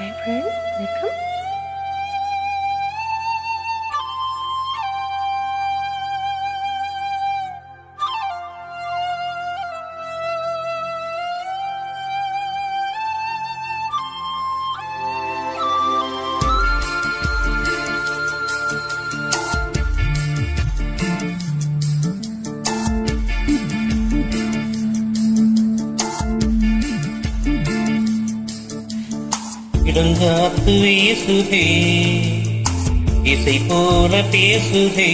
hi friends welcome இடங்காத்து வீசுதே இசை போல பேசுதே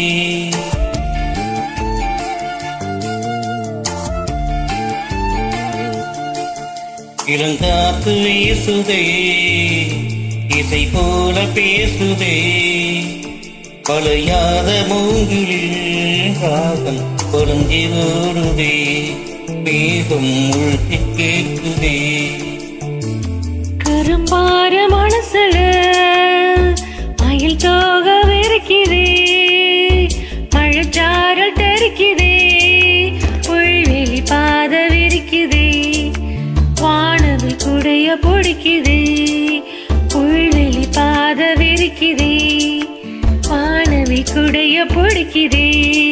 இளங்காத்து வீசுதே இசை போல பேசுதே பழையாத மூங்கிலில் ராகம் பொருந்தி ஓடுதே மேகம் முழுத்தி கேட்குதே கரும்பார மனசுல மயில் தோக வெறுக்குதே மழைச்சாரல் தெரிக்குதே புல்வெளி பாத விரிக்குதே வானவில் குடைய பிடிக்குதே புல்வெளி பாத விரிக்குதே வானவில் குடைய பிடிக்குதே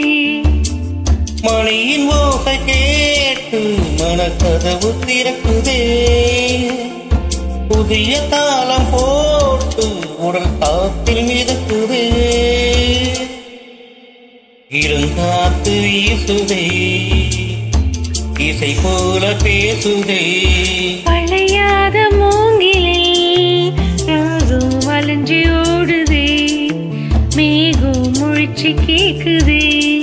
மணியின் ஓசை கேட்டு மனக்கதவு திறக்குதே புதிய தாளம் போட்டு உடல் காத்தில் மிதக்குதே இருங்காத்து வீசுதே இசை போல பேசுதே பழையாத மூங்கிலில் ராகம் வளைஞ்சு ஓடுதே மேகம் முழிச்சு கேக்குதே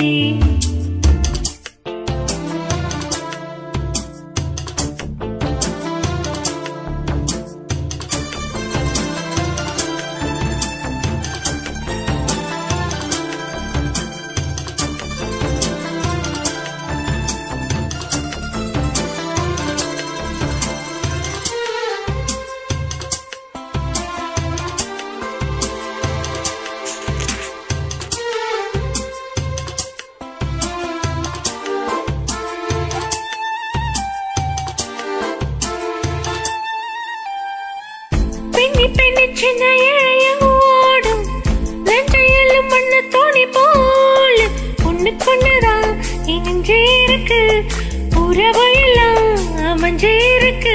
பெண்ணி பெண்ணி சின்ன இழைய ஓடும் நெஞ்சையிலும் மண்ணு தோணி போல ஒண்ணு கொண்டுதான் இணைஞ்சே இருக்கு உறவு எல்லாம் அமைஞ்சே இருக்கு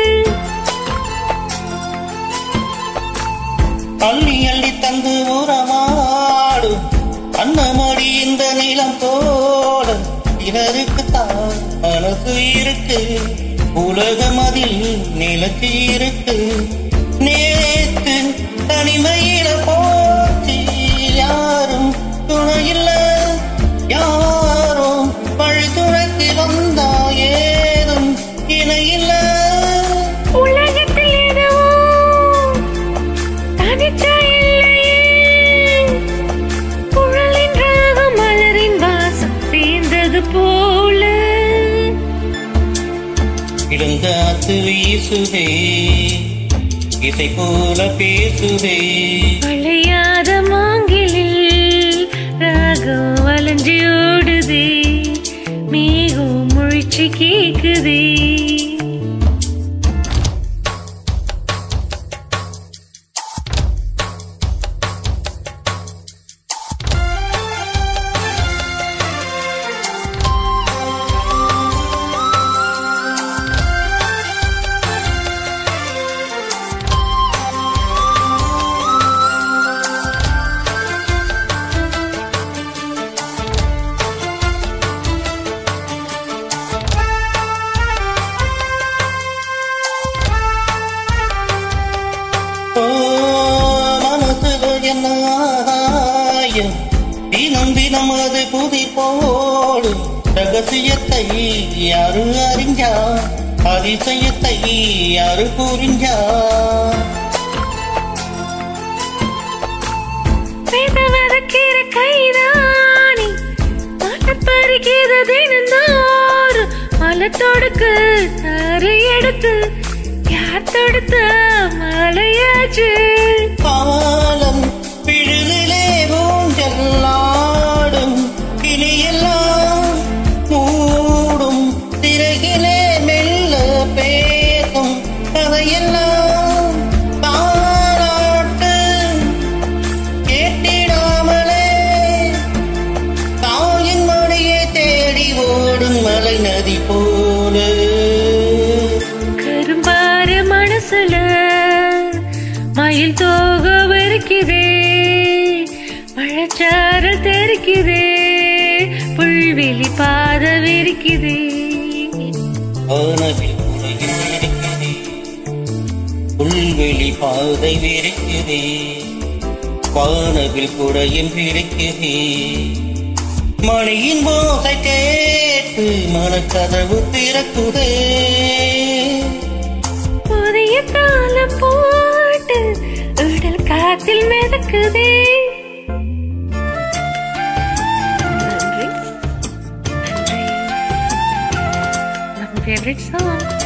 அள்ளி அள்ளி தந்து உரமாடும் அன்னமடி இந்த நிலம் போல இவருக்கு தான் மனசு இருக்கு உலகம் அதில் நிலச்சி இருக்கு நேத்து தனிமையில போச்சு யாரும் துணையில்ல யாரும் வழி துணைக்கு வந்தா ஏதும் இணையில்ல உலகத்தில் எதுவும் தனிச்சா இல்லையே குழலின் ராகம் மலரின் வாசம் சேர்ந்தது போல இளங்காத்து வீசுதே இசை போல பேசுதே அழையாத மாங்கிலில் ராகம் வளைஞ்சு ஓடுதே மேகம் முழிச்சு கேக்குதே ஓ மனசுல என்ன ஆகாயம் தினம் தினம் அது புதி போடும் ரகசியத்தை யாரு அறிஞ்சா அதிசயத்தை யாரு புரிஞ்சா வேத வதக்கிற கைதானி மலை பறிக்கிற தினந்தோறு மலை தொடுக்கு தாரை எடுத்து யார் தொடுத்த மலையாச்சு காலம் பிழுதிலே ஊஞ்சல்லாடும் கிளியெல்லாம் மூடும் திரையிலே மெல்ல பேசும் கதையெல்லாம் பாதை விரிக்குதே வானவில் குடையும் பிடிக்குதே மணியின் மோசை கேட்டு மனக்கதவு திறக்குதே புதிய தாளம் போட்டு உடல் காத்தில் மிதக்குதே நன்றி நன்றி நம்ம ஃபேவரட் சாங்